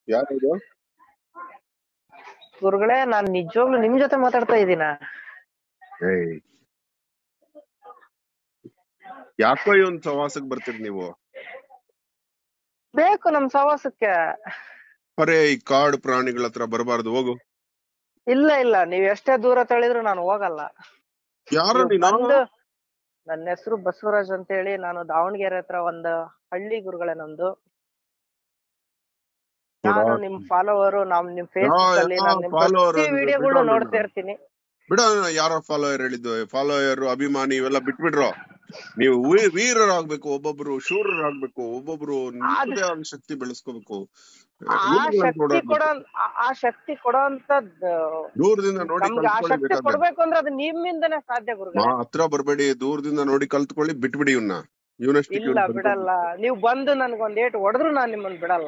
ಯಾರದು ಗುರುಗಳೇ ನಾನ್ ನಿಜವಾಗ್ಲೂ ನಿಮ್ ಜೊತೆ ಮಾತಾಡ್ತಾ ಇದ್ದೀನ ಏಯ್ ಯಾಕೋ ಇವನ್ ಸವಾಸಕ್ ಬರ್ತೀರಿ ನೀವು ಬೇಕು ನಮ್ ಸವಾಸಕ್ಕೆ ಅರೆ ಈ ಕಾಡು ಪ್ರಾಣಿಗಳ ಹತ್ರ ಬರಬಾರ್ದು ಹೋಗು ಇಲ್ಲ ಇಲ್ಲ ನೀವ್ ಎಷ್ಟೇ ದೂರ ತಳಿದ್ರು ನಾನು ಹೋಗಲ್ಲ ಯಾರು ನೀವ್ ನೀನು ಬಂದು ನನ್ನ ಹೆಸರು ಬಸವರಾಜ್ ಅಂತ ಹೇಳಿ ನಾನು ದಾವಣಗೆರೆ ಹತ್ರ ಒಂದು ಹಳ್ಳಿ ಗುರುಗಳೇ ನಮ್ದು ನಾನು ನಿಮ್ ಫಾಲೋವರ್ ನಾವ್ ನಿಮ್ ಫೇಸ್ಬುಕ್ ಅಲ್ಲಿ ಯಾವ ನಾನು ನಿಮ್ follower ಪ್ರತಿ ಅಂದ್ರೆ ವಿಡಿಯೋಗಳು ಬಿಡು ನೋಡ್ತಾ ಅದನ್ನ. ಇರ್ತೀನಿ ಬಿಡ ಯಾರೋ ಫಾಲೋಯರ್ ಹೇಳಿದ್ದು ಫಾಲೋಯರ್ ಅಭಿಮಾನಿ ಇವೆಲ್ಲ ಬಿಟ್ಬಿಡ್ರೋ ನೀವು ವೀ- ವೀರರಾಗ್ಬೇಕು ಒಬ್ಬೊಬ್ರು ಶೂರರಾಗ್ಬೇಕು ಒಬ್ಬೊಬ್ರು ನಿಮ್ಮದೇ ಆದ ಶಕ್ತಿ ಬೆಳೆಸ್ಕೋಬೇಕು ಆ ಹುಡುಗ್ರನ್ನ ಶಕ್ತಿ ನೋಡೋದು. ಕೊಡೋ ಆ- ಆ ಶಕ್ತಿ ಕೊಡೋಂತದ್ ದೂರದಿಂದ ನೋಡಿ ನಮ್ಗೆ ಆ ಕಲ್ತ್ಕೊಳ್ಳಿ ಶಕ್ತಿ ಬೇಕಾದ್ರೆ ಕೊಡ್ಬೇಕು ಅಂದ್ರೆ ಅದು ನಿಮ್ಮಿಂದನೇ ಸಾಧ್ಯ ಗುರುಗಳೇ ಮಾ ಹತ್ರ ಬರ್ಬೇಡಿ ದೂರದಿಂದ ನೋಡಿ ಕಲ್ತ್ಕೊಳ್ಳಿ ಬಿಟ್ಬಿಡಿ ಇವನ್ನ ಇವನಷ್ಟಕ್ಕೆ ಇಲ್ಲ ಬಿಡಲ್ಲ ನೀವ್ ಬಂದು ನನ್ಗೊಂದ್ ಏಟ್ ಹೊಡೆದ್ರು ನಾನ್ ನಿಮ್ಮನ್ ಬಿಡಲ್ಲ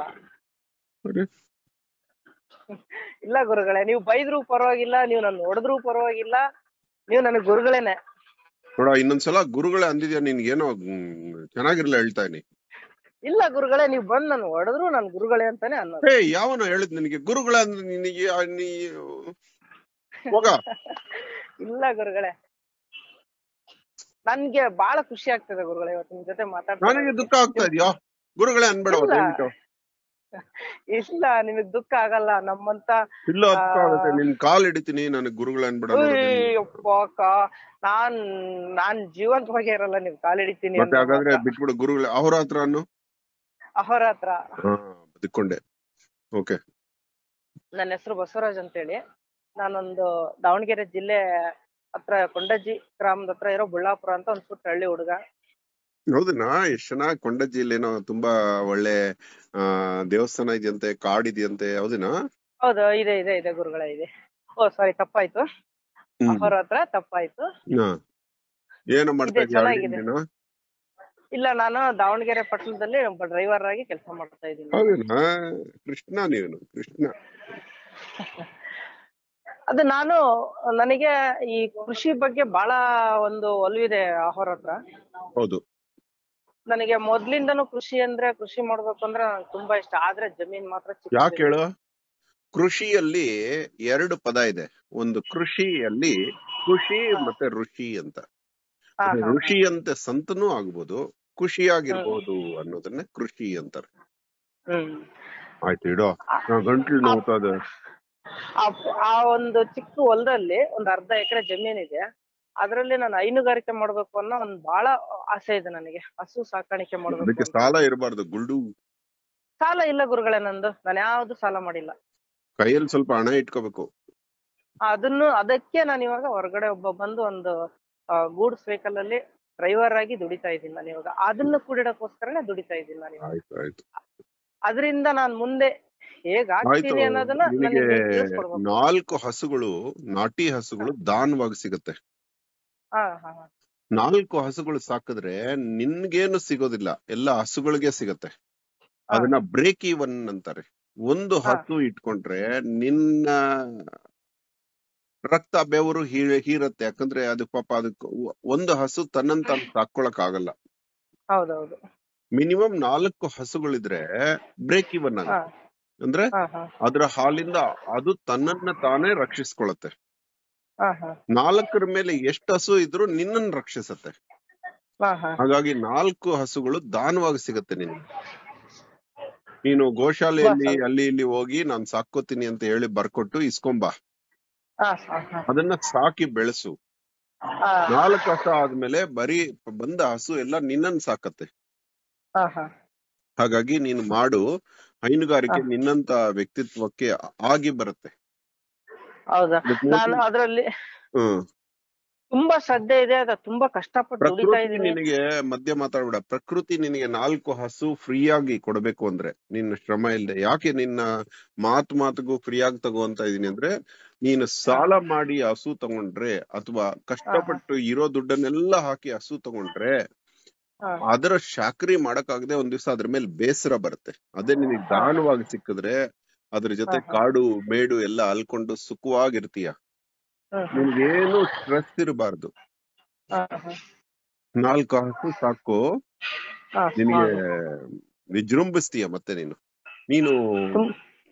ಇಲ್ಲ ಗುರುಗಳೇ ನೀವು ಬೈದ್ರು ಪರವಾಗಿಲ್ಲ ನೀವು ನನ್ನ ಹೊಡೆದ್ರು ಪರವಾಗಿಲ್ಲ ನೀವು ನನಗ್ ಗುರುಗಳೇನೆ ನೋಡ ಇನ್ನೊಂದ್ಸಲ ಗುರುಗಳೇ ಅಂದಿದ್ಯಾ ನಿನ್ಗೇನೋ ಹ್ಮ್, ಚೆನ್ನಾಗಿರ್ಲಿಲ್ಲ ಹೇಳ್ತಾ ಇದೀನಿ ಇಲ್ಲ ಗುರುಗಳೇ ನೀವು ಬಂದ್ ನನ್ ಹೊಡೆದ್ರು ನನ್ ಗುರುಗಳೇ ಅಂತಾನೆ ಅನ್ನೋದು ಏ ಯಾವನ ಹೇಳಿದ್ ನಿನಗೆ ಗುರುಗಳ ಅಂದ್ರೆ ನಿನಗೆ ಆ ನೀ ಹೋಗ ಇಲ್ಲ ಗುರುಗಳೇ ನನ್ಗೆ ಬಹಳ ಖುಷಿ ಆಗ್ತದೆ ಗುರುಗಳೇ ಇವತ್ತು ನಿಮ್ ಜೊತೆ ಮಾತಾಡ್ತಾ ನನಗೆ ದುಃಖ ಆಗ್ತಾ ಇದೆಯಾ ಗುರುಗಳೇ ಅನ್ಬೇಡ ಇಲ್ಲ. ದಯವಿಟ್ಟು ಇಲ್ಲ ನಿಮಗ್ ದುಃಖ ಆಗಲ್ಲ ನಮ್ಮಂತ ಇಲ್ಲ ದುಃಖ ಆಗುತ್ತೆ ನಿನ್ ಕಾಲ್ ಹಿಡಿತೀನಿ ನನಗೆ ಗುರುಗಳೇ ಅನ್ಬೇಡ ನೋಡು. ಅಯ್ಯಪ್ಪ ಕಾ- ನಾನ್ ನಾನ್ ಜೀವಂತವಾಗಿ ಇರಲ್ಲ ನೀವ್ ಕಾಲ್ ಹಿಡಿತೀನಿ ಮತ್ತೆ ಹಾಗಾದ್ರೆ ಬಿಟ್ಬಿಡು ಗುರುಗಳೇ ಅವ್ರ ಹತ್ರ ಅನ್ನು ಅವರ ಹತ್ರ ಹಾ ಬದುಕೊಂಡೆ ಓಕೆ ನನ್ನ ಹೆಸರು ಬಸವರಾಜ್ ಅಂತೇಳಿ ನಾನೊಂದು ದಾವಣಗೆರೆ ಜಿಲ್ಲೆ ಹತ್ರ ಕೊಂಡಜ್ಜಿ ಗ್ರಾಮದ ಹತ್ರ ಇರೋ ಬುಳ್ಳಾಪುರ ಅಂತ ಒಂದ್ ಪುಟ್ಟ ಹಳ್ಳಿ ಹುಡುಗ ಹೌದನಾ ಎಷ್ಟ್ ಚೆನ್ನಾಗಿ ಕೊಂಡಜ್ಜಿಲೇನೋ ತುಂಬಾ ಒಳ್ಳೆ ಆ ದೇವಸ್ಥಾನ ಇದೆಯಂತೆ ಕಾಡ್ ಇದೆಯಂತೆ ಹೌದನಾ ಹೌದು ಇದೆ ಇದೆ ಇದೆ ಗುರುಗಳೇ ಇದೆ ಓ ಸಾರಿ ತಪ್ಪಾಯ್ತು ಹ್ಮ್. ಅವರ ಹತ್ರ ತಪ್ಪಾಯ್ತು ಹಾ. ಏನೋ ಮಾಡ್ತಾ ಇದೆ, ಇದೀಯ ಚೆನ್ನಾಗಿದೆ. ನೀನು ಇಲ್ಲ ನಾನು ದಾವಣಗೆರೆ ಪಟ್ಟಣದಲ್ಲಿ ಒಬ್ಬ ಡ್ರೈವರ್ ಆಗಿ ಕೆಲಸ ಮಾಡ್ತಾ ಇದ್ದೀನಿ ಹೌದನಾ ಕೃಷ್ಣ ನೀನು ಕೃಷ್ಣ ಅದು ನಾನು ನನಗೆ ಈ ಕೃಷಿ ಬಗ್ಗೆ ಬಹಳ ಒಂದು ಒಲವಿದೆ ಅವರ ಹತ್ರ ಹೌದು ನನಗೆ ಮೊದ್ಲಿಂದನೂ ಕೃಷಿ ಅಂದ್ರೆ ಕೃಷಿ ಮಾಡ್ಬೇಕು ಅಂದ್ರೆ ನಂಗೆ ತುಂಬಾ ಇಷ್ಟ ಆದ್ರೆ ಜಮೀನ್ ಮಾತ್ರ ಚಿಕ್ಕದಿದೆ. ಯಾಕೆ ಹೇಳು ಕೃಷಿಯಲ್ಲಿ ಎರಡು ಪದ ಇದೆ ಒಂದು ಕೃಷಿಯಲ್ಲಿ ಖುಷಿ ಮತ್ತೆ ಋಷಿ ಅಂತ ಹಾ, ಅದು ಹಾ, ಋಷಿ ಅಂತೆ ಸಂತನೂ ಆಗ್ಬೋದು ಖುಷಿಯಾಗಿರ್ಬೋದು ಅನ್ನೋದನ್ನೇ ಕೃಷಿ ಅಂತಾರೆ ಹ್ಮ್ ಆಯ್ತು ಇಡೋ ನಾ ಗಂಟ್ಲು ನೋವ್ತಾ ಇದೆ ಆ- ಆ ಒಂದು ಚಿಕ್ಕ ಹೊಲದಲ್ಲಿ ಒಂದ್ ಅರ್ಧ ಎಕರೆ ಜಮೀನ್ ಇದೆ ಅದ್ರಲ್ಲಿ ನಾನು ಹೈನುಗಾರಿಕೆ ಮಾಡ್ಬೇಕು ಅನ್ನೋ ಒಂದ್ ಬಹಳ ಆಸೆ ಇದೆ ನನಗೆ ಹಸು ಸಾಕಾಣಿಕೆ ಮಾಡ್ಬೇಕು ಅದಕ್ಕೆ ಅಂತ. ಸಾಲ ಇರಬಾರ್ದು ಗುಲ್ಡು ಸಾಲ ಇಲ್ಲ ಗುರುಗಳೇ ನಂದು ನಾನು ಯಾವ್ದು ಸಾಲ ಮಾಡಿಲ್ಲ ಕೈಯಲ್ಲಿ ಸ್ವಲ್ಪ ಹಣ ಇಟ್ಕೋಬೇಕು ಅದನ್ನು ಅದಕ್ಕೆ ನಾನು ಇವಾಗ ಹೊರಗಡೆ ಒಬ್ಬ ಬಂದು ಒಂದು ಗೂಡ್ಸ್ ವೆಹಿಕಲ್ ಅಲ್ಲಿ ಡ್ರೈವರ್ ಆಗಿ ದುಡಿತಾ ಇದ್ದೀನಿ ನಾನು ಇವಾಗ ಅದನ್ನು ಕೂಡಿಡಕ್ಕೋಸ್ಕರನೇ ದುಡಿತಾ ಇದ್ದೀನಿ ನಾನು ಇವಾಗ ಆಯ್ತು ಆಯ್ತು ಅದರಿಂದ ನಾನ್ ಮುಂದೆ ಹೇಗ್ ಆಯ್ತು ಆಗ್ತೀನಿ ಅನ್ನೋದನ್ನ ನಿನಗೆ ನನಗೆ ತಿಳಿಸ್ಕೊಡ್ಬೇಕು ನಾಲ್ಕು ಹಸುಗಳು ನಾಟಿ ಹಸುಗಳು ದಾನವಾಗಿ ಸಿಗುತ್ತೆ ಹಾ ಹಾ ಹಾ. ನಾಲ್ಕು ಹಸುಗಳು ಸಾಕಿದ್ರೆ ನಿನ್ಗೇನು ಸಿಗೋದಿಲ್ಲ ಎಲ್ಲ ಹಸುಗಳಿಗೆ ಸಿಗತ್ತೆ ಹಾ. ಅದನ್ನ ಬ್ರೇಕ್ ಈವನ್ ಅಂತಾರೆ ಒಂದು ಹಾ. ಹಸು ಇಟ್ಕೊಂಡ್ರೆ ನಿನ್ನ ರಕ್ತ ಬೆವರು ಹೀ- ಹೀರತ್ತೆ ಯಾಕಂದ್ರೆ ಅದು ಪಾಪ ಅದಕ್ಕೆ ಒಂದು ಹಸು ತನ್ನಂತ ಸಾಕೊಳಕ್ ಆಗಲ್ಲ ಹೌದೌದು ಮಿನಿಮಮ್ ನಾಲ್ಕು ಹಸುಗಳಿದ್ರೆ ಬ್ರೇಕ್ ಇವನ್ ಹಾ ಆಗುತ್ತೆ ಅಂದ್ರೆ ಹಾ ಹಾ ಅದರ ಹಾಲಿಂದ ಅದು ತನ್ನನ್ನ ತಾನೇ ರಕ್ಷಿಸ್ಕೊಳತ್ತೆ ಹಾ ಹಾ ನಾಲ್ಕರ ಮೇಲೆ ಎಷ್ಟು ಹಸು ಇದ್ರೂ ನಿನ್ನನ್ನು ರಕ್ಷಿಸತ್ತೆ ಹಾ ಹಾ ಹಾಗಾಗಿ ನಾಲ್ಕು ಹಸುಗಳು ದಾನವಾಗಿ ಸಿಗತ್ತೆ ನಿನಗೆ ನೀನು ಗೋಶಾಲೆಯಲ್ಲಿ ಅಲ್ಲಿ ಇಲ್ಲಿ ಹೋಗಿ ನಾನ್ ಸಾಕೋತೀನಿ ಅಂತ ಹೇಳಿ ಬರ್ಕೊಟ್ಟು ಇಸ್ಕೊಂಬಾ ಹಾ ಹಾ ಹಾ ಅದನ್ನ ಸಾಕಿ ಬೆಳೆಸು ಹಾ ನಾಲ್ಕು ಹಸ ಆದ್ಮೇಲೆ ಬರೀ ಬಂದ ಹಸು ಎಲ್ಲ ನಿನ್ನನ್ ಸಾಕತ್ತೆ ಹಾ ಹಾ ಹಾಗಾಗಿ ನೀನು ಮಾಡು ಹೈನುಗಾರಿಕೆ ಹಾ. ನಿನ್ನಂತ ವ್ಯಕ್ತಿತ್ವಕ್ಕೆ ಆಗಿ ಬರುತ್ತೆ ಹೌದಾ ಅದಕ್ಕೆ ನಾನು ಅದ್ರಲ್ಲಿ ಹ್ಮ್ ತುಂಬಾ ಶ್ರದ್ಧೆ ಇದೆ ಅದ ತುಂಬಾ ಕಷ್ಟಪಟ್ಟು ದುಡಿತಾ ಪ್ರಕೃತಿ ಇದೀನಿ ನಿನಗೆ ಮಧ್ಯ ಮಾತಾಡ್ಬೇಡ ಪ್ರಕೃತಿ ನಿನಗೆ ನಾಲ್ಕು ಹಸು ಫ್ರೀ ಆಗಿ ಕೊಡಬೇಕು ಅಂದ್ರೆ ನಿನ್ನ ಶ್ರಮ ಇಲ್ಲದೆ ಯಾಕೆ ನಿನ್ನ ಮಾತು ಮಾತಿಗೂ ಫ್ರೀ ಆಗಿ ತಗೋಂತ ಇದೀನಿ ಅಂದ್ರೆ ನೀನು ಸಾಲ ಮಾಡಿ ಹಸು ತಗೊಂಡ್ರೆ ಅಥವಾ ಕಷ್ಟಪಟ್ಟು ಇರೋ ದುಡ್ಡನ್ನೆಲ್ಲ ಹಾಕಿ ಹಸು ತಗೊಂಡ್ರೆ ಹಾ ಅದರ ಶಾಕ್ರಿ ಮಾಡಕ್ಕಾಗದೆ ಒಂದ್ ದಿವಸ ಅದ್ರ ಮೇಲೆ ಬೇಸರ ಬರುತ್ತೆ ಅದೇ ನಿನಗೆ ದಾನವಾಗಿ ಸಿಕ್ಕಿದ್ರೆ ಅದ್ರ ಜೊತೆ ಹಾ, ಹಾ. ಕಾಡು ಮೇಡು ಎಲ್ಲ ಅಲ್ಕೊಂಡು ಸುಖವಾಗಿರ್ತೀಯ ಹ್ಮ್ ಹ್ಮ್ ನಿನ್ಗೇನು ಸ್ಟ್ರೆಸ್ ಇರಬಾರ್ದು ಹಾ ಹಾ ನಾಲ್ಕು ಹಸು ಸಾಕು ಹಾ ನಿನಗೆ ಹೌದು. ವಿಜೃಂಭಿಸ್ತೀಯ ಮತ್ತೆ ನೀನು ನೀನು ತುಂ-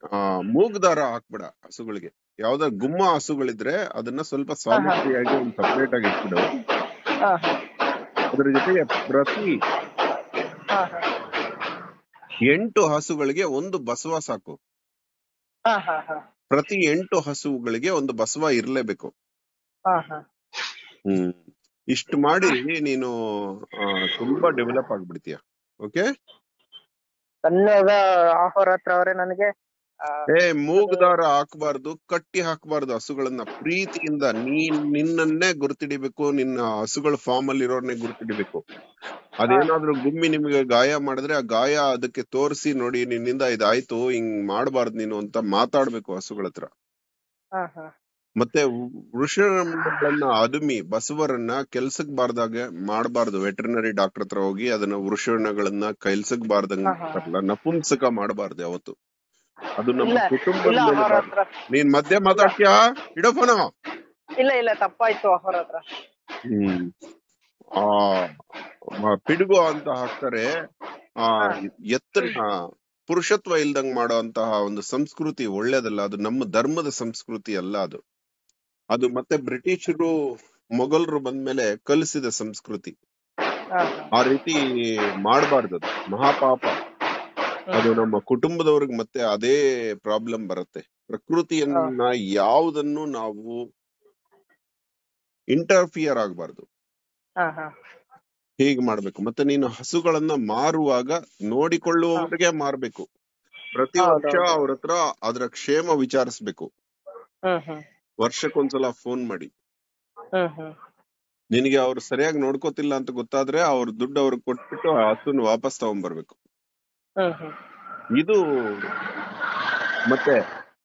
ಆ ಮೂಗ್ ದಾರ ಹಾಕ್ಬೇಡ ಹಸುಗಳಿಗೆ ಯಾವ್ದಾರ ಗುಮ್ಮ ಹಸುಗಳಿದ್ರೆ ಅದನ್ನ ಸ್ವಲ್ಪ ಸಾಲಿಟರಿ ಆಗಿ ಒಂದು ಸಪರೇಟ್ ಆಗಿ ಇಟ್ಬಿಡು ಹಾ ಹಾ ಅದ್ರ ಜೊತೆಗೆ ಪ್ರತಿ ಹಾ ಹಾ ಎಂಟು ಹಸುಗಳಿಗೆ ಒಂದು ಬಸವ ಸಾಕು ಹಾ ಹಾ ಹಾ ಪ್ರತಿ ಎಂಟು ಹಸುಗಳಿಗೆ ಒಂದು ಬಸವ ಇರ್ಲೇಬೇಕು ಹಾ ಹಾ ಹ್ಮ್ ಇಷ್ಟು ಮಾಡಿ ನೀನು ಆ, ತುಂಬಾ ಡೆವಲಪ್ ಆಗ್ಬಿಡ್ತೀಯ ಓಕೆ ಧನ್ಯವಾದ ಆಫರ್ ಹತ್ರ ಅವರೇ ನನಗೆ ಆ, ಏ ಮೂಗ್ ದಾರ ಹಾಕ್ಬಾರ್ದು ಕಟ್ಟಿ ಹಾಕ್ಬಾರ್ದು ಹಸುಗಳನ್ನ ಪ್ರೀತಿಯಿಂದ ನೀನ್ ನಿನ್ನನ್ನೇ ಗುರ್ತಿಡಿಬೇಕು ನಿನ್ನ ಹಸುಗಳ ಫಾರ್ಮ್ ಅಲ್ಲಿ ಇರೋರ್ನೇ ಗುರ್ತಿಡಿಬೇಕು ಅದೇನಾದ್ರೂ ಗುಮ್ಮಿ ನಿಮ್ಗೆ ಗಾಯ ಮಾಡಿದ್ರೆ ಆ ಗಾಯ ಅದಕ್ಕೆ ತೋರಿಸಿ ನೋಡಿ ನಿನ್ನಿಂದ ಇದಾಯ್ತು ಹಿಂಗ್ ಮಾಡಬಾರ್ದು ನೀನು ಅಂತ ಮಾತಾಡ್ಬೇಕು ಹಸುಗಳ ಹತ್ರ ಹಾ ಹಾ ಮತ್ತೆ ವೃಷಗಳನ್ನ ಅದುಮಿ ಬಸವರನ್ನ ಕೆಲ್ಸಕ್ ಬಾರ್ದಾಗೆ ಮಾಡಬಾರ್ದು ವೆಟರ್ನರಿ ಡಾಕ್ಟರ್ ಹತ್ರ ಹೋಗಿ ಅದನ್ನ ವೃಷಣಗಳನ್ನ ಕೆಲ್ಸಕ್ ಬಾರ್ದಂಗ್ ಹಾ, ಹಾ. ಮಾಡ್ತಾರಲ್ಲ ನಪುಂಸಕ ಮಾಡಬಾರ್ದು ಯಾವತ್ತು ಅದು ನಮ್ಮ ಇಲ್ಲ ಕುಟುಂಬದ ಇಲ್ಲ ಮೇಲೆ ಅವರ ಬಾರ್ದು. ಹತ್ರ ನೀನ್ ಮಧ್ಯೆ ಮಾತಾಡ್ತೀಯಾ ಇಡೋ ಫೋನ ಇಲ್ಲ ಇಲ್ಲ ತಪ್ಪಾಯ್ತು ಅವರ ಹತ್ರ ಹ್ಮ್ ಆ ಮ- ಪಿಡುಗು ಅಂತ ಹಾಕ್ತಾರೆ ಆ ಎತ್ತನ್ನ ಪುರುಷತ್ವ ಇಲ್ದಂಗ್ ಮಾಡುವಂತಹ ಒಂದು ಸಂಸ್ಕೃತಿ ಒಳ್ಳೇದಲ್ಲ ಅದು ನಮ್ಮ ಧರ್ಮದ ಸಂಸ್ಕೃತಿ ಅಲ್ಲ ಅದು ಅದು ಮತ್ತೆ ಬ್ರಿಟಿಷರು ಮೊಘಲರು ಬಂದ್ಮೇಲೆ ಕಲಿಸಿದ ಸಂಸ್ಕೃತಿ ಹಾ ಆ ರೀತಿ ಮಾಡಬಾರ್ದು ಅದು ಮಹಾಪಾಪ ಅದು ನಮ್ಮ ಕುಟುಂಬದವ್ರಿಗೆ ಮತ್ತೆ ಅದೇ ಪ್ರಾಬ್ಲಮ್ ಬರುತ್ತೆ ಪ್ರಕೃತಿಯನ್ನ ಯಾವುದನ್ನು ನಾವು ಇಂಟರ್ಫಿಯರ್ ಆಗ್ಬಾರ್ದು ಹಾ ಹಾ ಹೀಗ್ ಮಾಡ್ಬೇಕು ಮತ್ತೆ ನೀನು ಹಸುಗಳನ್ನ ಮಾರುವಾಗ ನೋಡಿಕೊಳ್ಳುವವರಿಗೆ ಮಾರ್ಬೇಕು ಪ್ರತಿ ಹೌದು, ವರ್ಷ ಹೌದು. ಅವ್ರ ಹತ್ರ ಅದ್ರ ಕ್ಷೇಮ ವಿಚಾರಿಸ್ಬೇಕು ಹ್ಮ್ ಹ್ಮ್ ವರ್ಷಕ್ಕೊಂದ್ಸಲ ಫೋನ್ ಮಾಡಿ ಹ್ಮ್ ಹ್ಮ್ ನಿನಗೆ ಅವ್ರು ಸರಿಯಾಗಿ ನೋಡ್ಕೋತಿಲ್ಲ ಅಂತ ಗೊತ್ತಾದ್ರೆ ಅವ್ರ ದುಡ್ಡು ಅವ್ರಿಗೆ ಕೊಟ್ಬಿಟ್ಟು ಆ ಹಸುನ ವಾಪಸ್ ತಗೊಂಡ್ಬರ್ಬೇಕು ಹ್ಮ್ ಹ್ಮ್ ಇದು ಮತ್ತೆ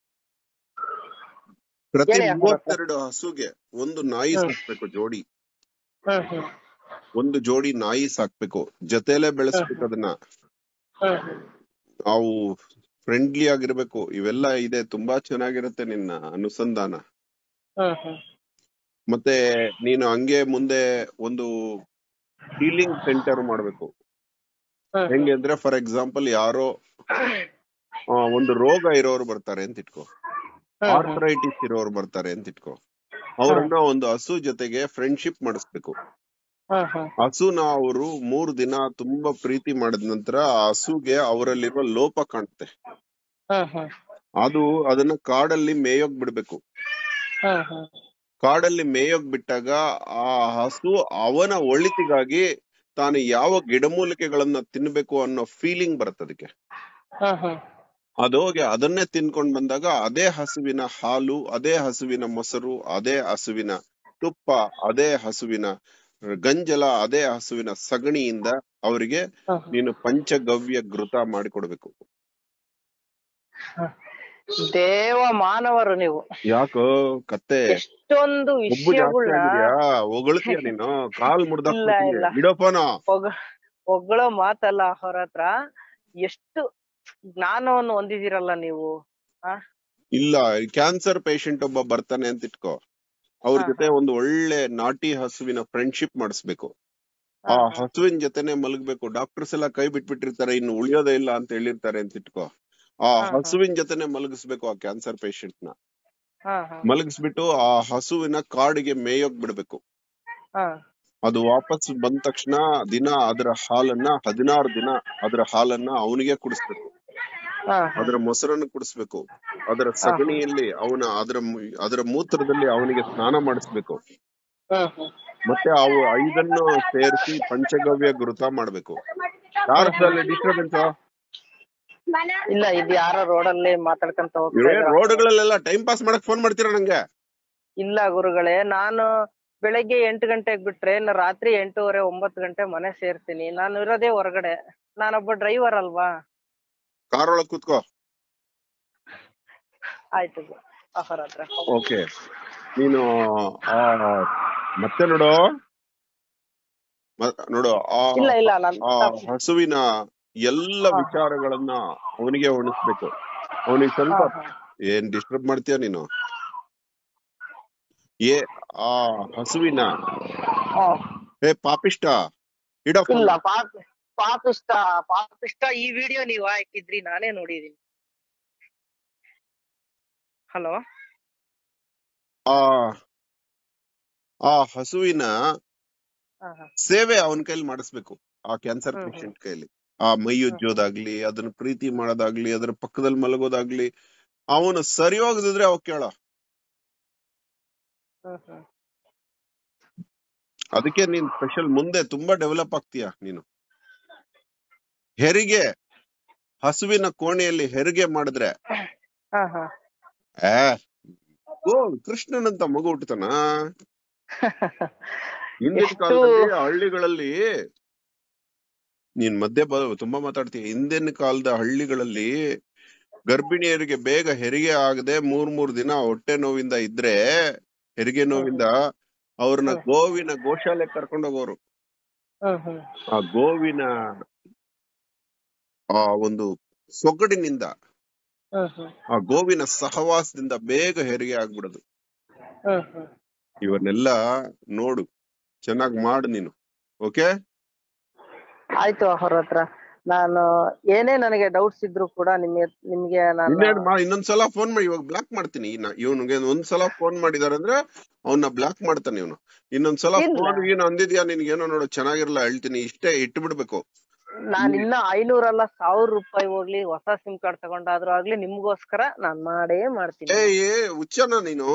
ಪ್ರತಿ ಹೇಳಿ ಅಕ್ಕ. ಮೂವತ್ತೆರಡು ಹಸುಗೆ ಒಂದು ನಾಯಿ ಹ್ಮ್. ಸಾಕ್ಬೇಕು ಜೋಡಿ ಹ್ಮ್ ಹ್ಮ್ ಒಂದು ಜೋಡಿ ನಾಯಿ ಸಾಕ್ಬೇಕು ಜೊತೆಲೆ ಬೆಳೆಸ್ಬೇಕು ಅದನ್ನ ಹ್ಮ್ ಹ್ಮ್ ಅವು ಫ್ರೆಂಡ್ಲಿ ಆಗಿರ್ಬೇಕು ಇವೆಲ್ಲ ಇದೆ ತುಂಬಾ ಚೆನ್ನಾಗಿರುತ್ತೆ ನಿನ್ನ ಅನುಸಂಧಾನ ಹ್ಮ್ ಹ್ಮ್ ಮತ್ತೆ ನೀನು ಹಂಗೆ ಮುಂದೆ ಒಂದು ಹೀಲಿಂಗ್ ಸೆಂಟರ್ ಮಾಡ್ಬೇಕು ಹ್ಮ್ ಹೆಂಗೆ ಅಂದ್ರೆ ಫಾರ್ ಎಕ್ಸಾಂಪಲ್ ಯಾರೋ ಆ, ಒಂದು ರೋಗ ಇರೋರು ಬರ್ತಾರೆ ಅಂತ ಇಟ್ಕೋ ಹ್ಮ್ ಆರ್ಥರೈಟಿಸ್ ಇರೋರು ಬರ್ತಾರೆ ಅಂತ ಇಟ್ಕೋ ಅವ್ರನ್ನ ಒಂದು ಹಸು ಜೊತೆಗೆ ಫ್ರೆಂಡ್ಶಿಪ್ ಮಾಡಿಸ್ಬೇಕು ಹ್ಮ್ ಹ್ಮ್ ಹಸುನ ಅವರು ಮೂರ್ ದಿನ ತುಂಬಾ ಪ್ರೀತಿ ಮಾಡಿದ ನಂತರ ಆ ಹಸುಗೆ ಅವರಲ್ಲಿರುವ ಲೋಪ ಕಾಣುತ್ತೆ ಹ್ಮ್ ಹ್ಮ್ ಅದು ಅದನ್ನ ಕಾಡಲ್ಲಿ ಮೇಯೋಗ್ ಬಿಡ್ಬೇಕು ಹ್ಮ್ ಹ್ಮ್ ಕಾಡಲ್ಲಿ ಮೇಯೋಗ್ ಬಿಟ್ಟಾಗ ಆ ಹಸು ಅವನ ಒಳಿತಿಗಾಗಿ ತಾನು ಯಾವ ಗಿಡಮೂಲಿಕೆಗಳನ್ನ ತಿನ್ಬೇಕು ಅನ್ನೋ ಫೀಲಿಂಗ್ ಬರುತ್ತೆ ಅದಕ್ಕೆ ಹ್ಮ್ ಹ್ಮ್ ಅದು ಹೋಗಿ ಅದನ್ನೇ ತಿನ್ಕೊಂಡ್ ಬಂದಾಗ ಅದೇ ಹಸುವಿನ ಹಾಲು ಅದೇ ಹಸುವಿನ ಮೊಸರು ಅದೇ ಹಸುವಿನ ತುಪ್ಪ ಅದೇ ಹಸುವಿನ ಗಂಜಲ ಅದೇ ಹಸುವಿನ ಸಗಣಿಯಿಂದ ಅವರಿಗೆ ಹ್ಮ್ ನೀನು ಪಂಚಗವ್ಯ ಘೃತ ಮಾಡಿಕೊಡ್ಬೇಕು ದೇವ ಮಾನವರು ನೀವು ಯಾಕೋ ಕತ್ತೆ ಎಷ್ಟೊಂದು ಒಬ್ಬು ಜಾಸ್ತಿ ವಿಷಯಗಳನ್ನ ಆಗಿದ್ಯಾ ಹೊಗಳ್ತೀಯ ನೀನು ಕಾಲ್ ಮುರ್ದಾಕ್ ಇಲ್ಲ, ಇಲ್ಲ. ಇಡೋಪನ ಹೊಗ ಹೊಗಳೋ ಮಾತಲ್ಲ ಅವ್ರ ಹತ್ರ ಎಷ್ಟು ಜ್ಞಾನವನ್ನು ಹೊಂದಿದಿರಲ್ಲ ನೀವು ಇಲ್ಲ ಕ್ಯಾನ್ಸರ್ ಪೇಷಂಟ್ ಒಬ್ಬ ಬರ್ತಾನೆ ಅಂತ ಇಟ್ಕೋ ಅವ್ರ ಹಾ, ಜೊತೆ ಒಂದು ಒಳ್ಳೆ ನಾಟಿ ಹಸುವಿನ ಫ್ರೆಂಡ್ಶಿಪ್ ಮಾಡಿಸ್ಬೇಕು ಆ ಹಾ, ಹಾ. ಹಸುವಿನ ಜೊತೆನೆ ಮಲಗ್ಬೇಕು ಡಾಕ್ಟರ್ಸ್ ಎಲ್ಲ ಕೈ ಬಿಟ್ಬಿಟ್ಟಿರ್ತಾರೆ ಇನ್ನು ಉಳಿಯೋದೇ ಇಲ್ಲ ಅಂತ ಹೇಳಿರ್ತಾರೆ ಅಂತ ಇಟ್ಕೋ ಆ ಹಾ, ಹಾ. ಹಸುವಿನ ಜೊತೆನೆ ಮಲಗಿಸ್ಬೇಕು ಆ ಕ್ಯಾನ್ಸರ್ ಪೇಷಂಟ್ ನ ಹಾ ಹಾ ಮಲಗಿಸ್ಬಿಟ್ಟು ಆ ಹಸುವಿನ ಕಾಡಿಗೆ ಮೇಯೋಗ್ ಬಿಡ್ಬೇಕು ಹಾ ಅದು ವಾಪಸ್ ಬಂದ ತಕ್ಷಣ ದಿನ ಅದರ ಹಾಲನ್ನ ಹದಿನಾರು ದಿನ ಅದರ ಹಾಲನ್ನ ಅವನಿಗೆ ಕುಡಿಸ್ಬೇಕು ಹಾ ಅದರ ಮೊಸರನ್ನು ಕುಡಿಸ್ಬೇಕು ಅದರ ಸಗಣಿಯಲ್ಲಿ ಅವನ ಅದರ ಮು- ಅದರ ಮೂತ್ರದಲ್ಲಿ ಅವನಿಗೆ ಸ್ನಾನ ಮಾಡಿಸ್ಬೇಕು ಹ್ಮ್ ಹ್ಮ್ ಮತ್ತೆ ಅವು ಐದನ್ನು ಸೇರಿಸಿ ಪಂಚಗವ್ಯ ಘೃತ ಮಾಡ್ಬೇಕು ಯಾರ್ದಲ್ಲಿ ಡಿಸ್ಟರ್ಬೆನ್ಸ್ ಇಲ್ಲ ಇದು ಯಾರೋ ರೋಡಲ್ಲಿ ಮಾತಾಡ್ಕೊಂತ ಹೋಗ್ತಾ ಇದ್ದಾರೆ. ರೋಡ್ಗಳಲ್ಲೆಲ್ಲ ಟೈಮ್ ಪಾಸ್ ಮಾಡಕ್ ಫೋನ್ ಮಾಡ್ತೀರಾ ನಂಗೆ ಇಲ್ಲ ಗುರುಗಳೇ ನಾನು ಬೆಳಗ್ಗೆ ಎಂಟು ಗಂಟೆಗೆ ಬಿಟ್ರೆ ಇನ್ನು ರಾತ್ರಿ ಎಂಟೂವರೆ ಒಂಬತ್ತು ಗಂಟೆ ಮನೆ ಸೇರ್ತೀನಿ ನಾನು ಇರೋದೇ ಹೊರಗಡೆ ನಾನೊಬ್ಬ ಡ್ರೈವರ್ ಅಲ್ವಾ ಕಾರ್ ಒಳಗ್ ಕೂತ್ಕೋ ಆಯ್ತು ಅವರ ಹತ್ರ ಓಕೆ ನೀನು ಆ ಮತ್ತೆ ನೋಡು ಮ- ನೋಡು ಆ ಇಲ್ಲ ಇಲ್ಲ ನಾನು ಆ ಹಸುವಿನ ಎಲ್ಲ ಹಾ. ವಿಚಾರಗಳನ್ನ ಅವನಿಗೆ ಉಣಿಸ್ಬೇಕು ಅವನಿಗೆ ಸ್ವಲ್ಪ ಏನ್ ಡಿಸ್ಟರ್ಬ್ ಮಾಡ್ತೀಯ ನೀನು ಏ ಆ ಹಸುವಿನ ಏ ಪಾಪಿಷ್ಟ ಇಡೋ phone. ಇಲ್ಲ ಪಾಪ ಪಾಪಿಷ್ಟ ಪಾಪಿಷ್ಟ ಈ ವಿಡಿಯೋ ನೀವು ಹಾಕಿದ್ರಿ ನಾನೇ ನೋಡಿದೀನಿ ಹಲೋ ಆ ಆ ಹಸುವಿನ ಹಾ ಹಾ ಸೇವೆ ಅವನ ಕೈಲಿ ಮಾಡಿಸ್ಬೇಕು ಆ ಕ್ಯಾನ್ಸರ್ ಹ್ಮ್ ಹ್ಮ್ ಪೇಷಂಟ್ ಕೈಲಿ ಆ ಮೈ ಉಜ್ಜೋದಾಗ್ಲಿ ಅದನ್ನ ಪ್ರೀತಿ ಮಾಡೋದಾಗ್ಲಿ ಅದ್ರ ಪಕ್ಕದಲ್ಲಿ ಮಲಗೋದಾಗ್ಲಿ ಅವನು ಸರಿ ಹೋಗದಿದ್ರೆ ಅವ್ ಕೇಳ ಹ್ಮ್ ಹ್ಮ್ ಅದಕ್ಕೆ ನೀನ್ ಸ್ಪೆಷಲ್ ಮುಂದೆ ತುಂಬಾ ಡೆವಲಪ್ ಆಗ್ತೀಯ ನೀನು ಹೆರಿಗೆ ಹಸುವಿನ ಕೋಣೆಯಲ್ಲಿ ಹೆರಿಗೆ ಮಾಡಿದ್ರೆ ಹಾ ಹಾ ಆ ಓ ಕೃಷ್ಣನಂತ ಮಗು ಹುಟ್ಟತನ ಹಿಂದಿನ ಎಷ್ಟು ಕಾಲದಲ್ಲಿ ಹಳ್ಳಿಗಳಲ್ಲಿ ನೀನ್ ಮಧ್ಯೆ ಬ ತುಂಬಾ ಮಾತಾಡ್ತೀಯ ಹಿಂದಿನ ಕಾಲದ ಹಳ್ಳಿಗಳಲ್ಲಿ ಗರ್ಭಿಣಿಯರಿಗೆ ಬೇಗ ಹೆರಿಗೆ ಆಗದೆ ಮೂರ್ ಮೂರ್ ದಿನ ಹೊಟ್ಟೆ ನೋವಿಂದ ಇದ್ರೆ ಹೆರಿಗೆ ಹ್ಮ್ ನೋವಿಂದ ಅವ್ರನ್ನ ಹ್ಮ್ ಗೋವಿನ ಗೋಶಾಲೆ ಕರ್ಕೊಂಡು ಹೋಗೋರು ಹ್ಮ್ ಹ್ಮ್ ಆ ಗೋವಿನ ಆ ಒಂದು ಸೊಗಡಿನಿಂದ ಹ್ಮ್ ಹ್ಮ್ ಆ ಗೋವಿನ ಸಹವಾಸದಿಂದ ಬೇಗ ಹೆರಿಗೆ ಆಗ್ಬಿಡೋದು ಹ್ಮ್ ಹ್ಮ್ ಇವನ್ನೆಲ್ಲ ನೋಡು ಚೆನ್ನಾಗ್ ಮಾಡು ನೀನು ಓಕೆ ಆಯ್ತು ಅವ್ರ ಹತ್ರ ನಾನು ಏನೇ ನನಗೆ ಡೌಟ್ಸ್ ಇದ್ರು ಕೂಡ ನಿಮ್ಗೆ ನಿಮ್ಗೆ ನಾನು ಇನ್ನೇನ್ ಮಾ ಇನ್ನೊಂದ್ಸಲ ಫೋನ್ ಮಾಡಿ ಇವಾಗ ಬ್ಲಾಕ್ ಮಾಡ್ತೀನಿ ಇವನಿಗೆ ಒಂದ್ಸಲ ಫೋನ್ ಮಾಡಿದಾರೆ ಅಂದ್ರೆ ಅವನ್ನ ಬ್ಲಾಕ್ ಮಾಡ್ತಾನೆ ಇವನು ಇನ್ನೊಂದ್ಸಲ ಇಲ್ಲ ಫೋನ್ ಏನು ಅಂದಿದ್ಯಾ ನಿನ್ಗೇನೋ ನೋಡು ಚೆನ್ನಾಗಿರಲ್ಲ ಹೇಳ್ತೀನಿ ಇಷ್ಟೇ ಇಟ್ಟು ಬಿಡ್ಬೇಕು ನಾನ್ ಇನ್ನ ಐನೂರಲ್ಲ ಸಾವಿರ ರೂಪಾಯಿ ಹೋಗ್ಲಿ ಹೊಸ ಸಿಮ್ ಕಾರ್ಡ್ ತಗೊಂಡಾದ್ರೂ ಆಗ್ಲಿ ನಿಮ್ಗೋಸ್ಕರ ನಾನ್ ಮಾಡೇ ಮಾಡ್ತೀನಿ ಏ ಏ ಹುಚ್ಚನ ನೀನು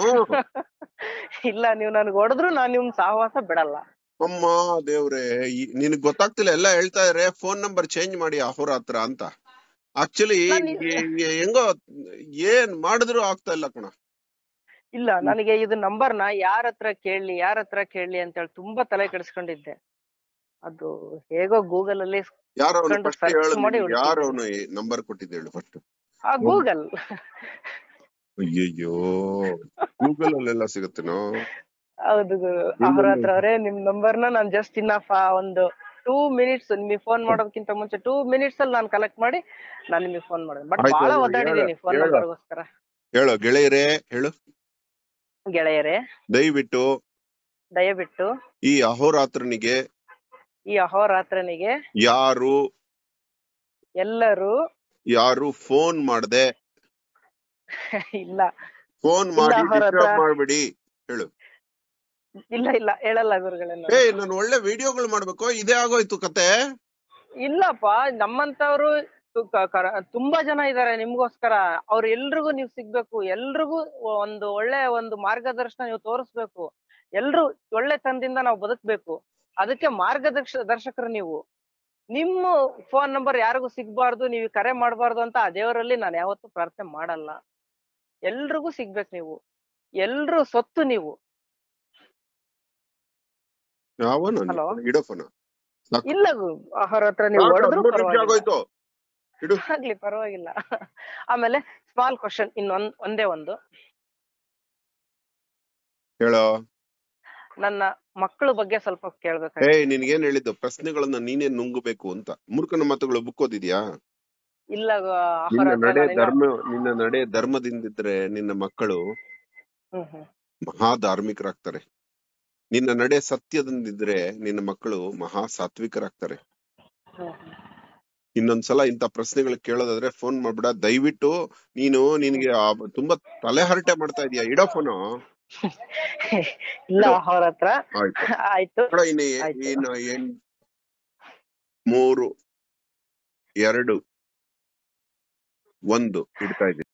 ಇಲ್ಲ ನೀವ್ ನನ್ಗೆ ಹೊಡೆದ್ರು ನಾನ್ ನಿಮ್ ಸಹವಾಸ ಬಿಡಲ್ಲ ಅಮ್ಮ ದೇವ್ರೆ ಈ- ನಿನಗ್ ಗೊತ್ತಾಗ್ತಿಲ್ಲ ಎಲ್ಲ ಹೇಳ್ತಾ ಇದಾರೆ ಫೋನ್ ನಂಬರ್ ಚೇಂಜ್ ಮಾಡಿ ಅಹೋರ ಹತ್ರ ಅಂತ ಆಕ್ಚುಲಿ ನಾನ್ ಇ- ಹೆಂಗೋ ಏನ್ ಮಾಡಿದ್ರು ಆಗ್ತಾ ಇಲ್ಲ ಕಣ ಇಲ್ಲ ನನಗೆ ಇದು ನಂಬರ್ನ ಯಾರ ಹತ್ರ ಕೇಳಲಿ ಯಾರ ಹತ್ರ ಕೇಳಲಿ ಅಂತ ಹೇಳಿ ತುಂಬಾ ತಲೆ ಕೆಡಿಸ್ಕೊಂಡಿದ್ದೆ ಅದು ಹೇಗೋ ಗೂಗಲ್ ಅಲ್ಲಿ ಯಾರು ಅವನು ಕಂಡು ಫಸ್ಟ್ search ಹೇಳು ಮಾಡಿ ನಿನ್ಗೆ ಯಾರು ಹುಡುಕಿದ್ದೀನಿ ಅವನು ನಂಬರ್ ಕೊಟ್ಟಿದ್ದು ಹೇಳು ಫಸ್ಟ್ ಆ ಗೂಗಲ್ ಅಯ್ಯಯ್ಯೋ ಗೂಗಲ್ ಅಲ್ಲೆಲ್ಲ ಸಿಗುತ್ತೇನೋ ಹೌದು ಅವ್ರ ಹತ್ರ ಅವರೇ ನಿಮ್ ನಂಬರ್ನ ನಾನ್ ಜಸ್ಟ್ ಇನ್ನ ಫಾ- ಒಂದು ಟೂ ಮಿನಿಟ್ಸ್ ನಿಮಗೆ ಫೋನ್ ಮಾಡೋದಕ್ಕಿಂತ ಮುಂಚೆ ಟೂ ಮಿನಿಟ್ಸ್ ಅಲ್ಲಿ ನಾನು ಕಲೆಕ್ಟ್ ಮಾಡಿ ನಾನು ನಿಮಗೆ ಫೋನ್ ಮಾಡಿದೆ ಬಟ್ ಆಯ್ತು ಬಹಳ ಹೇಳು ಒದ್ದಾಡಿದೀನಿ ಫೋನ್ ಹೇಳು ನಂಬರ್ಗೋಸ್ಕರ ಹೇಳು ಗೆಳೆಯರೇ ಹೇಳು ಗೆಳೆಯರೇ ದಯವಿಟ್ಟು ದಯವಿಟ್ಟು ಈ ಅಹೋರಾತ್ರನಿಗೆ ಈ ಅಹೋರಾತ್ರನಿಗೆ ಯಾರು ಎಲ್ಲರೂ ಯಾರು ಫೋನ್ ಮಾಡದೆ ಇಲ್ಲ ಫೋನ್ ಇಲ್ಲ ಮಾಡಿ ಅಹೋರಾತ್ರ ಡಿಸ್ಟರ್ಬ್ ಮಾಡ್ಬಿಡಿ ಹೇಳು ಇಲ್ಲ ಇಲ್ಲ ಹೇಳಲ್ಲ ಗುರುಗಳೇ ಏ ನಾನು ನಾನು ಒಳ್ಳೆ ವಿಡಿಯೋಗಳು ಮಾಡ್ಬೇಕು ಇದೇ ಆಗೋಯ್ತು ಕತೆ ಇಲ್ಲಪ್ಪ ನಮ್ಮಂತವ್ರು ತು- ಕ- ಕರ- ತುಂಬಾ ಜನ ಇದಾರೆ ನಿಮ್ಗೋಸ್ಕರ ಅವ್ರ ಎಲ್ರಿಗೂ ನೀವು ಸಿಗ್ಬೇಕು ಎಲ್ರಿಗೂ ಒಂದು ಒಳ್ಳೆ ಒಂದು ಮಾರ್ಗದರ್ಶನ ನೀವು ತೋರಿಸ್ಬೇಕು ಎಲ್ರು ಒಳ್ಳೆ ತನದಿಂದ ನಾವು ಬದುಕ್ಬೇಕು ಅದಕ್ಕೆ ಮಾರ್ಗದರ್ಶ ದರ್ಶಕರು ನೀವು ನಿಮ್ಮ ಫೋನ್ ನಂಬರ್ ಯಾರಿಗೂ ಸಿಗ್ಬಾರ್ದು ನೀವು ಕರೆ ಮಾಡಬಾರ್ದು ಅಂತ ಆ ದೇವರಲ್ಲಿ ನಾನು ಯಾವತ್ತೂ ಪ್ರಾರ್ಥನೆ ಮಾಡಲ್ಲ ಎಲ್ರಿಗೂ ಸಿಗ್ಬೇಕು ನೀವು ಎಲ್ರು ಸೊತ್ತು ನೀವು ಯಾವ ನಾನು ಹಲೋ ಇಡೋ ಫೋನ್ ಸಾಕು ಇಲ್ಲ ಗು- ಅವ್ರ ಹತ್ರ ನೀವು ಸಾಕು ಹೊಡೆದ್ರು ಹದಿಮೂರು ನಿಮಿಷ ಪರವಾಗಿಲ್ಲ ಆಗೋಯ್ತು ಇಡು ಆಗ್ಲಿ ಪರವಾಗಿಲ್ಲ ಆಮೇಲೆ ಸ್ಮಾಲ್ ಕ್ವಶನ್ ಇನ್ನೊಂದ್ ಒಂದೇ ಒಂದು ಹೇಳೋ ನನ್ನ ಮಕ್ಕಳ ಬಗ್ಗೆ ಸ್ವಲ್ಪ ಏಯ್ ಕೇಳ್ಬೇಕಾಗಿತ್ತು ನಿನ್ಗೇನ್ ಹೇಳಿದ್ದು ಪ್ರಶ್ನೆಗಳನ್ನ ನೀನೇ ನುಂಗಬೇಕು ಅಂತ ಮೂರ್ಖನ ಮಾತುಗಳು ಬುಕ್ ಓದಿದ್ಯಾ ಇಲ್ಲ ಗ- ಅವ್ರ ನಿನ್ನ ಹತ್ರ ನಡೆ ನಾನು ಇನ್ನೂ ಧರ್ಮ ನಿನ್ನ ನಡೆ ಧರ್ಮದಿಂದಿದ್ರೆ ನಿನ್ನ ಮಕ್ಕಳು ಹ್ಮ್ ಹ್ಮ್ ಮಹಾ ಧಾರ್ಮಿಕರಾಗ್ತಾರೆ ನಿನ್ನ ನಡೆ ಸತ್ಯದಿಂದಿದ್ರೆ ನಿನ್ನ ಮಕ್ಕಳು ಮಹಾ ಸಾತ್ವಿಕರಾಗ್ತಾರೆ ಹ್ಮ್ ಹ್ಮ್. ಇನ್ನೊಂದ್ಸಲ ಇಂಥ ಪ್ರಶ್ನೆಗಳು ಕೇಳೋದಾದ್ರೆ ಫೋನ್ ಮಾಡ್ಬಿಡ ದಯವಿಟ್ಟು ನೀನು ನಿನ್ಗೆ ಆ- ತುಂಬಾ ತಲೆ ಹರಟೆ ಮಾಡ್ತಾ ಇದೀಯ ಇಡೋ ಫೋನು ಇಲ್ಲ ಇಡು ಅವ್ರ ಹತ್ರ ಆಯ್ತು ಆಯ್ತು ನೋಡ ಇನ್ನು ಆಯ್ತು ಇನ್ನು ಏನ್ ಮೂರು ಎರಡು ಒಂದು ಇಡ್ತಾ ಇದ್ದೀನಿ